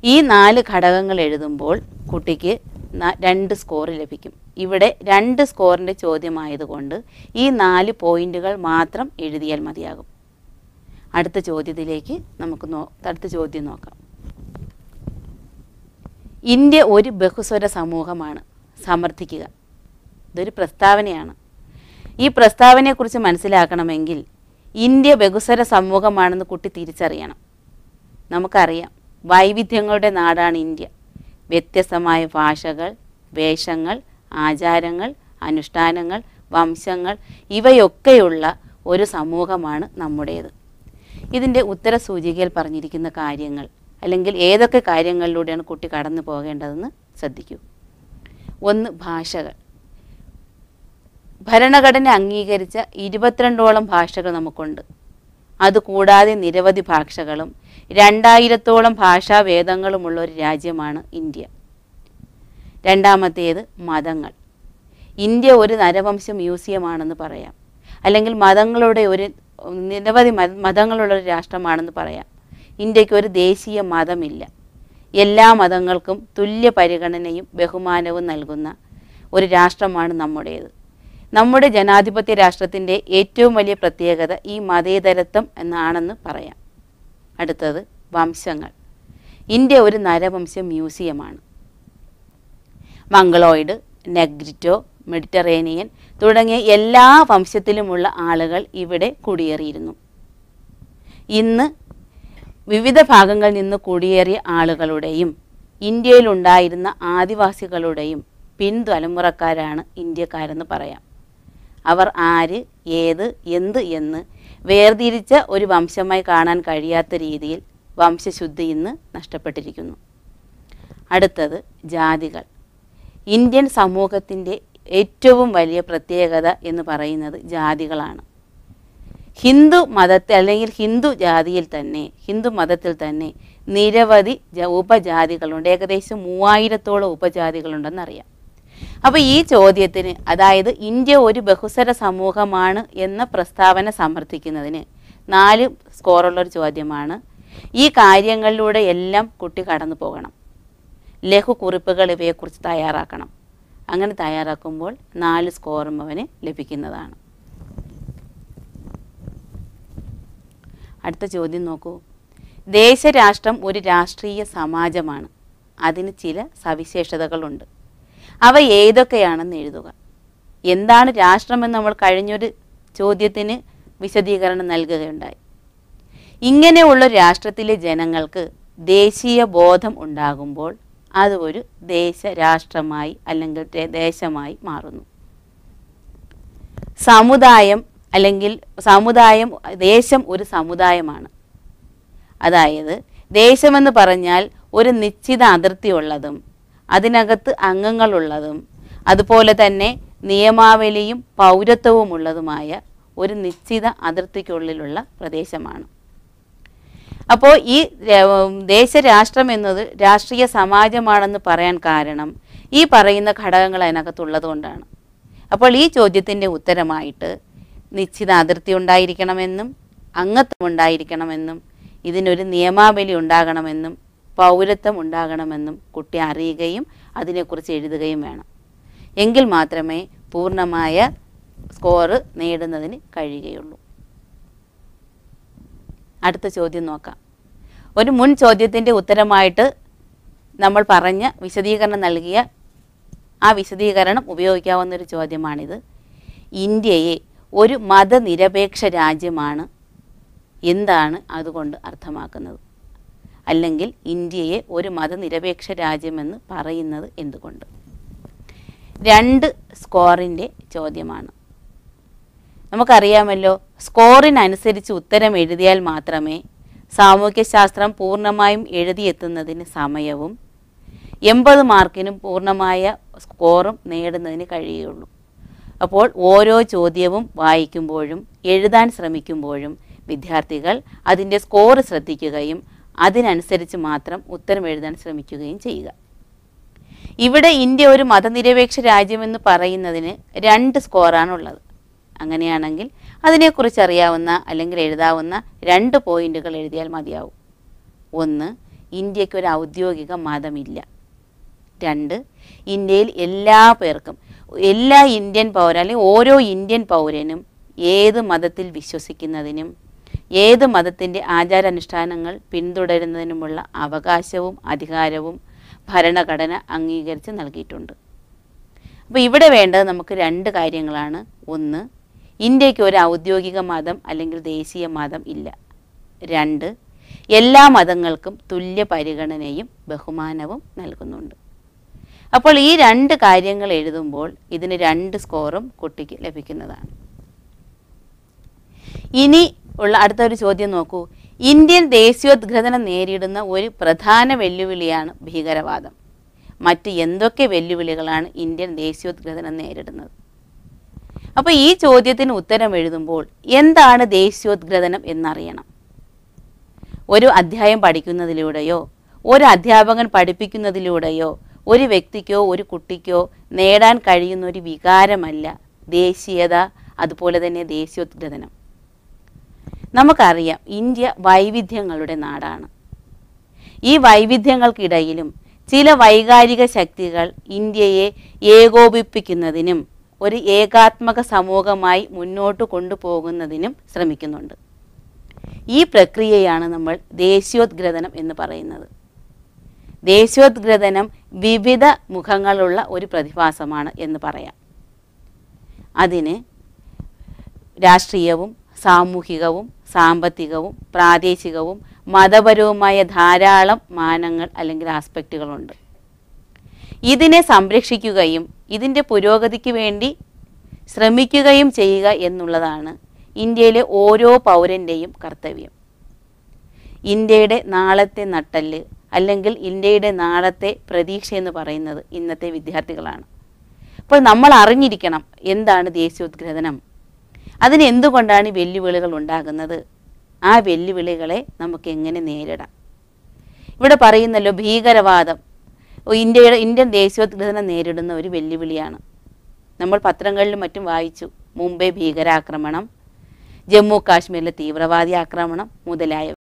ഈ നാല് ഘടകങ്ങൾ എഴുതുമ്പോൾ കുട്ടിക്ക് ന- രണ്ട് സ്കോർ ലഭിക്കും ഇവിടെ രണ്ട് സ്കോറിൻ്റെ ചോദ്യമായതുകൊണ്ട് ഈ നാല് പോയിന്റുകൾ മാത്രം എഴുതിയാൽ മതിയാകും അടുത്ത ചോദ്യത്തിലേക്ക് നമുക്ക് നോ അടുത്ത ചോദ്യം നോക്കാം ഇന്ത്യ ഒരു ബഹുസ്വര സമൂഹമാണ് സമർത്ഥിക്കുക ഇതൊരു പ്രസ്താവനയാണ് ഈ പ്രസ്താവനയെക്കുറിച്ച് മനസ്സിലാക്കണമെങ്കിൽ ഇന്ത്യ ബഹുസ്വര സമൂഹമാണെന്ന് കുട്ടി തിരിച്ചറിയണം നമുക്കറിയാം വൈവിധ്യങ്ങളുടെ നാടാണ് ഇന്ത്യ വ്യത്യസ്തമായ ഭാഷകൾ വേഷങ്ങൾ ആചാരങ്ങൾ അനുഷ്ഠാനങ്ങൾ വംശങ്ങൾ ഇവയൊക്കെയുള്ള ഒരു സമൂഹമാണ് നമ്മുടേത് ഇതിൻ്റെ ഉത്തര സൂചികയിൽ പറഞ്ഞിരിക്കുന്ന കാര്യങ്ങൾ അല്ലെങ്കിൽ ഏതൊക്കെ കാര്യങ്ങളിലൂടെയാണ് കുട്ടി കടന്നു പോകേണ്ടതെന്ന് ശ്രദ്ധിക്കൂ ഒന്ന് ഭാഷകൾ ഭരണഘടന അംഗീകരിച്ച ഇരുപത്തിരണ്ടോളം ഭാഷകൾ നമുക്കുണ്ട് അതുകൂടാതെ നിരവധി ഭാഷകളും രണ്ടായിരത്തോളം ഭാഷാഭേദങ്ങളുമുള്ള ഒരു രാജ്യമാണ് ഇന്ത്യ രണ്ടാമത്തേത് മതങ്ങൾ ഇന്ത്യ ഒരു നരവംശ മ്യൂസിയമാണെന്ന് പറയാം അല്ലെങ്കിൽ മതങ്ങളുടെ ഒരു നിരവധി മത- മതങ്ങളുള്ള ഒരു രാഷ്ട്രമാണെന്ന് പറയാം ഇന്ത്യക്ക് ഒരു ദേശീയ മതമില്ല എല്ലാ മതങ്ങൾക്കും തുല്യ പരിഗണനയും ബഹുമാനവും നൽകുന്ന ഒരു രാഷ്ട്രമാണ് നമ്മുടേത് നമ്മുടെ ജനാധിപത്യ രാഷ്ട്രത്തിൻ്റെ ഏറ്റവും വലിയ പ്രത്യേകത ഈ മതേതരത്വം എന്നാണെന്ന് പറയാം അടുത്തത് വംശങ്ങൾ ഇന്ത്യ ഒരു നരവംശ മ്യൂസിയമാണ് മംഗളോയിഡ് നെഗ്രിറ്റോ മെഡിറ്ററേനിയൻ തുടങ്ങിയ എല്ലാ വംശത്തിലുമുള്ള ആളുകൾ ഇവിടെ കുടിയേറിയിരുന്നു ഇന്ന് വിവിധ ഭാഗങ്ങളിൽ നിന്ന് കുടിയേറിയ ആളുകളുടെയും ഇന്ത്യയിലുണ്ടായിരുന്ന ആദിവാസികളുടെയും പിൻതലമുറക്കാരാണ് ഇന്ത്യക്കാരെന്ന് പറയാം അവർ ആര് ഏത് എന്ത് എന്ന് വേർതിരിച്ച ഒരു വംശമായി കാണാൻ കഴിയാത്ത രീതിയിൽ വംശശുദ്ധി ഇന്ന് നഷ്ടപ്പെട്ടിരിക്കുന്നു അടുത്തത് ജാതികൾ ഇന്ത്യൻ സമൂഹത്തിൻ്റെ ഏറ്റവും വലിയ പ്രത്യേകത എന്ന് പറയുന്നത് ജാതികളാണ് ഹിന്ദു മതത്തിൽ അല്ലെങ്കിൽ ഹിന്ദു ജാതിയിൽ തന്നെ ഹിന്ദു മതത്തിൽ തന്നെ നിരവധി ജ- ഉപജാതികളുണ്ട് ഏകദേശം മൂവായിരത്തോളം ഉപജാതികളുണ്ടെന്നറിയാം അപ്പോൾ ഈ ചോദ്യത്തിന് അതായത് ഇന്ത്യ ഒരു ബഹുസ്വര സമൂഹമാണ് എന്ന പ്രസ്താവന സമർത്ഥിക്കുന്നതിന് നാല് സ്കോറുള്ളൊരു ചോദ്യമാണ് ഈ കാര്യങ്ങളിലൂടെ എല്ലാം കുട്ടി കടന്നു പോകണം ലഘു കുറിപ്പുകൾ ഇവയെക്കുറിച്ച് തയ്യാറാക്കണം അങ്ങനെ തയ്യാറാക്കുമ്പോൾ നാല് സ്കോറും അവന് ലഭിക്കുന്നതാണ് അടുത്ത ചോദ്യം നോക്കൂ ദേശരാഷ്ട്രം ഒരു രാഷ്ട്രീയ സമാജമാണ് അതിന് ചില സവിശേഷതകളുണ്ട് അവ ഏതൊക്കെയാണെന്ന് എഴുതുക എന്താണ് രാഷ്ട്രമെന്ന് നമ്മൾ കഴിഞ്ഞൊരു ചോദ്യത്തിന് വിശദീകരണം നൽകുകയുണ്ടായി ഇങ്ങനെയുള്ള രാഷ്ട്രത്തിലെ ജനങ്ങൾക്ക് ദേശീയ ബോധം ഉണ്ടാകുമ്പോൾ അത് ഒരു ദേശരാഷ്ട്രമായി അല്ലെങ്കിൽ ദേ- ദേശമായി മാറുന്നു സമുദായം അല്ലെങ്കിൽ സമുദായം ദേശം ഒരു സമുദായമാണ് അതായത് ദേശമെന്ന് പറഞ്ഞാൽ ഒരു നിശ്ചിത അതിർത്തിയുള്ളതും അതിനകത്ത് അംഗങ്ങളുള്ളതും അതുപോലെ തന്നെ നിയമാവലിയും പൗരത്വവുമുള്ളതുമായ ഒരു നിശ്ചിത അതിർത്തിക്കുള്ളിലുള്ള പ്രദേശമാണ് അപ്പോൾ ഈ ര- ദേശരാഷ്ട്രം എന്നത് രാഷ്ട്രീയ സമാജമാണെന്ന് പറയാൻ കാരണം ഈ പറയുന്ന ഘടകങ്ങൾ അതിനകത്തുള്ളത് കൊണ്ടാണ് അപ്പോൾ ഈ ചോദ്യത്തിൻ്റെ ഉത്തരമായിട്ട് നിശ്ചിത അതിർത്തി ഉണ്ടായിരിക്കണമെന്നും അംഗത്വം ഉണ്ടായിരിക്കണമെന്നും ഇതിനൊരു നിയമാവലി ഉണ്ടാകണമെന്നും പൗരത്വം ഉണ്ടാകണമെന്നും കുട്ടി അറിയുകയും അതിനെക്കുറിച്ച് എഴുതുകയും വേണം എങ്കിൽ മാത്രമേ പൂർണ്ണമായ സ്കോറ് നേടുന്നതിന് കഴിയുകയുള്ളൂ അടുത്ത ചോദ്യം നോക്കാം ഒരു മുൻ ചോദ്യത്തിൻ്റെ ഉത്തരമായിട്ട് നമ്മൾ പറഞ്ഞ വിശദീകരണം നൽകിയ ആ വിശദീകരണം ഉപയോഗിക്കാവുന്ന ഒരു ചോദ്യമാണിത് ഇന്ത്യയെ ഒരു മതനിരപേക്ഷ രാജ്യമാണ് എന്താണ് അതുകൊണ്ട് അർത്ഥമാക്കുന്നത് അല്ലെങ്കിൽ ഇന്ത്യയെ ഒരു മതനിരപേക്ഷ രാജ്യമെന്ന് പറയുന്നത് എന്തുകൊണ്ട് രണ്ട് സ്കോറിൻ്റെ ചോദ്യമാണ് നമുക്കറിയാമല്ലോ സ്കോറിനനുസരിച്ച് ഉത്തരം എഴുതിയാൽ മാത്രമേ സാമൂഹ്യശാസ്ത്രം പൂർണ്ണമായും എഴുതിയെത്തുന്നതിന് സമയവും എൺപത് മാർക്കിനും പൂർണ്ണമായ സ്കോറും നേടുന്നതിന് കഴിയുകയുള്ളൂ അപ്പോൾ ഓരോ ചോദ്യവും വായിക്കുമ്പോഴും എഴുതാൻ ശ്രമിക്കുമ്പോഴും വിദ്യാർത്ഥികൾ അതിൻ്റെ സ്കോർ ശ്രദ്ധിക്കുകയും അതിനനുസരിച്ച് മാത്രം ഉത്തരം എഴുതാൻ ശ്രമിക്കുകയും ചെയ്യുക ഇവിടെ ഇന്ത്യ ഒരു മതനിരപേക്ഷ രാജ്യമെന്ന് പറയുന്നതിന് രണ്ട് സ്കോറാണുള്ളത് അങ്ങനെയാണെങ്കിൽ അതിനെക്കുറിച്ച് അറിയാവുന്ന അല്ലെങ്കിൽ എഴുതാവുന്ന രണ്ട് പോയിന്റുകൾ എഴുതിയാൽ മതിയാവും ഒന്ന് ഇന്ത്യക്ക് ഒരു ഔദ്യോഗിക മതമില്ല രണ്ട് ഇന്ത്യയിൽ എല്ലാ പേർക്കും എല്ലാ ഇന്ത്യൻ പൗര അല്ലെങ്കിൽ ഓരോ ഇന്ത്യൻ പൗരനും ഏത് മതത്തിൽ വിശ്വസിക്കുന്നതിനും ഏത് മതത്തിൻ്റെ ആചാരാനുഷ്ഠാനങ്ങൾ പിന്തുടരുന്നതിനുമുള്ള അവകാശവും അധികാരവും ഭരണഘടന അംഗീകരിച്ച് നൽകിയിട്ടുണ്ട് അപ്പോൾ ഇവിടെ വേണ്ടത് നമുക്ക് രണ്ട് കാര്യങ്ങളാണ് ഒന്ന് ഇന്ത്യക്ക് ഒരു ഔദ്യോഗിക മതം അല്ലെങ്കിൽ ദേശീയ മതം ഇല്ല രണ്ട് എല്ലാ മതങ്ങൾക്കും തുല്യ പരിഗണനയും ബഹുമാനവും നൽകുന്നുണ്ട് അപ്പോൾ ഈ രണ്ട് കാര്യങ്ങൾ എഴുതുമ്പോൾ ഇതിന് രണ്ട് സ്കോറും കുട്ടിക്ക് ലഭിക്കുന്നതാണ് ഇനി ഉള്ള അടുത്ത ഒരു ചോദ്യം നോക്കൂ ഇന്ത്യൻ ദേശീയോദ്ഗ്രഥനം നേരിടുന്ന ഒരു പ്രധാന വെല്ലുവിളിയാണ് ഭീകരവാദം മറ്റ് എന്തൊക്കെ വെല്ലുവിളികളാണ് ഇന്ത്യൻ ദേശീയോദ്ഗ്രഥനം നേരിടുന്നത് അപ്പോൾ ഈ ചോദ്യത്തിന് ഉത്തരം എഴുതുമ്പോൾ എന്താണ് ദേശീയോദ്ഗ്രഥനം എന്നറിയണം ഒരു അധ്യായം പഠിക്കുന്നതിലൂടെയോ ഒരു അധ്യാപകൻ പഠിപ്പിക്കുന്നതിലൂടെയോ ഒരു വ്യക്തിക്കോ ഒരു കുട്ടിക്കോ നേടാൻ കഴിയുന്ന ഒരു വികാരമല്ല ദേശീയത അതുപോലെ തന്നെ ദേശീയോദ്ഗ്രഥനം നമുക്കറിയാം ഇന്ത്യ വൈവിധ്യങ്ങളുടെ നാടാണ് ഈ വൈവിധ്യങ്ങൾക്കിടയിലും ചില വൈകാരിക ശക്തികൾ ഇന്ത്യയെ ഏകോപിപ്പിക്കുന്നതിനും ഒരു ഏകാത്മക സമൂഹമായി മുന്നോട്ട് കൊണ്ടുപോകുന്നതിനും ശ്രമിക്കുന്നുണ്ട് ഈ പ്രക്രിയയാണ് നമ്മൾ ദേശീയോദ്ഗ്രഥനം എന്ന് പറയുന്നത് ദേശീയോദ്ഗ്രഥനം വിവിധ മുഖങ്ങളുള്ള ഒരു പ്രതിഭാസമാണ് എന്ന് പറയാം അതിന് രാഷ്ട്രീയവും സാമൂഹികവും സാമ്പത്തികവും പ്രാദേശികവും മതപരവുമായ ധാരാളം മാനങ്ങൾ അല്ലെങ്കിൽ ആസ്പെക്റ്റുകളുണ്ട് ഇതിനെ സംരക്ഷിക്കുകയും ഇതിൻ്റെ പുരോഗതിക്ക് വേണ്ടി ശ്രമിക്കുകയും ചെയ്യുക എന്നുള്ളതാണ് ഇന്ത്യയിലെ ഓരോ പൗരൻ്റെയും കർത്തവ്യം ഇന്ത്യയുടെ നാളത്തെ നട്ടല് അല്ലെങ്കിൽ ഇന്ത്യയുടെ നാളത്തെ പ്രതീക്ഷ എന്ന് പറയുന്നത് ഇന്നത്തെ വിദ്യാർത്ഥികളാണ് അപ്പോൾ നമ്മൾ അറിഞ്ഞിരിക്കണം എന്താണ് ദേശീയോദ്ഗ്രഥനം അതിന് എന്തുകൊണ്ടാണ് ഈ വെല്ലുവിളികൾ ഉണ്ടാകുന്നത് ആ വെല്ലുവിളികളെ നമുക്ക് എങ്ങനെ നേരിടാം ഇവിടെ പറയുന്നല്ലോ ഭീകരവാദം ഇന്ത്യയുടെ ഇന്ത്യൻ ദേശീയോദ്ഗ്രഥനം നേരിടുന്ന ഒരു വെല്ലുവിളിയാണ് നമ്മൾ പത്രങ്ങളിലും മറ്റും വായിച്ചു മുംബൈ ഭീകരാക്രമണം ജമ്മു കാശ്മീരിലെ തീവ്രവാദി ആക്രമണം മുതലായവ